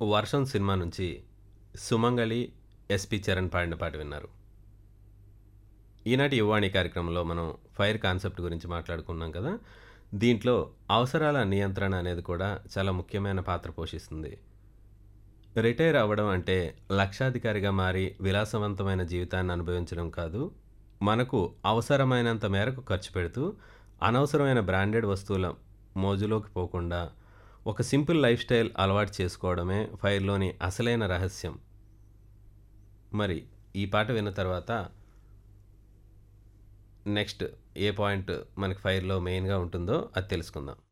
వర్షం సినిమా నుంచి సుమంగళి ఎస్పి చరణ్ పాడిన పాట విన్నారు ఈనాటి యువాణి కార్యక్రమంలో మనం ఫైర్ కాన్సెప్ట్ గురించి మాట్లాడుకున్నాం కదా దీంట్లో అవసరాల నియంత్రణ అనేది కూడా చాలా ముఖ్యమైన పాత్ర పోషిస్తుంది రిటైర్ అవ్వడం అంటే లక్షాధికారిగా మారి విలాసవంతమైన జీవితాన్ని అనుభవించడం కాదు మనకు అవసరమైనంత మేరకు ఖర్చు పెడుతూ అనవసరమైన బ్రాండెడ్ వస్తువుల మోజులోకి పోకుండా ఒక సింపుల్ లైఫ్ స్టైల్ అలవాటు చేసుకోవడమే ఫైర్లోని అసలైన రహస్యం మరి ఈ పాట విన్న తర్వాత నెక్స్ట్ ఏ పాయింట్ మనకి ఫైర్లో మెయిన్గా ఉంటుందో అది తెలుసుకుందాం